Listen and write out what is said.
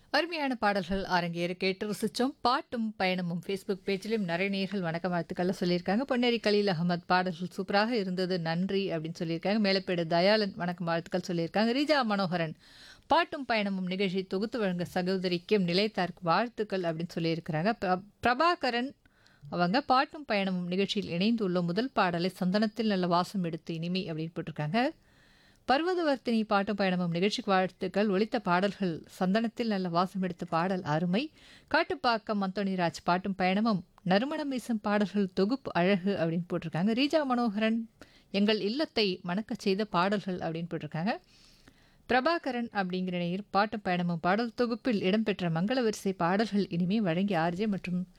அருமையான பாடல்கள் அரங்கேற கேட்டு ரசிச்சோம் பாட்டும் பயணமும் ஃபேஸ்புக் பேஜிலும் நிறைய நேர்கள் வணக்க வாழ்த்துக்கள்ல சொல்லியிருக்காங்க பொன்னேரி கலீல் அகமது பாடல்கள் சூப்பராக இருந்தது நன்றி அப்படின்னு சொல்லியிருக்காங்க மேலப்பேடு தயாளன் வணக்கம் வாழ்த்துக்கள் சொல்லியிருக்காங்க ரீஜா மனோகரன் பாட்டும் பயணமும் நிகழ்ச்சி தொகுத்து வழங்க சகோதரிக்கும் நிலைத்தார்க்கு வாழ்த்துக்கள் அப்படின்னு சொல்லியிருக்கிறாங்க பிர- பிரபாகரன் அவங்க பாட்டும் பயணமும் நிகழ்ச்சியில் இணைந்துள்ள முதல் பாடலை சந்தனத்தில் நல்ல வாசம் எடுத்து இனிமை அப்படின்னு போட்டிருக்காங்க பர்வதவர்த்தினி பாட்டும் பயணமும் நிகழ்ச்சிக்கு வாழ்த்துக்கள் ஒலித்த பாடல்கள் சந்தனத்தில் நல்ல வாசம் எடுத்த பாடல் அருமை காட்டுப்பாக்கம் அந்தோணிராஜ் பாட்டும் பயணமும் நறுமணம் வீசும் பாடல்கள் தொகுப்பு அழகு அப்படின்னு போட்டிருக்காங்க ரீஜா மனோகரன் எங்கள் இல்லத்தை மணக்கச் செய்த பாடல்கள் அப்படின்னு போட்டிருக்காங்க பிரபாகரன் அப்படிங்கிற நேயர் பாட்டும் பயணமும் பாடல் தொகுப்பில் இடம்பெற்ற மங்கள வரிசை பாடல்கள் இனிமே வழங்கி ஆர்ஜே மற்றும்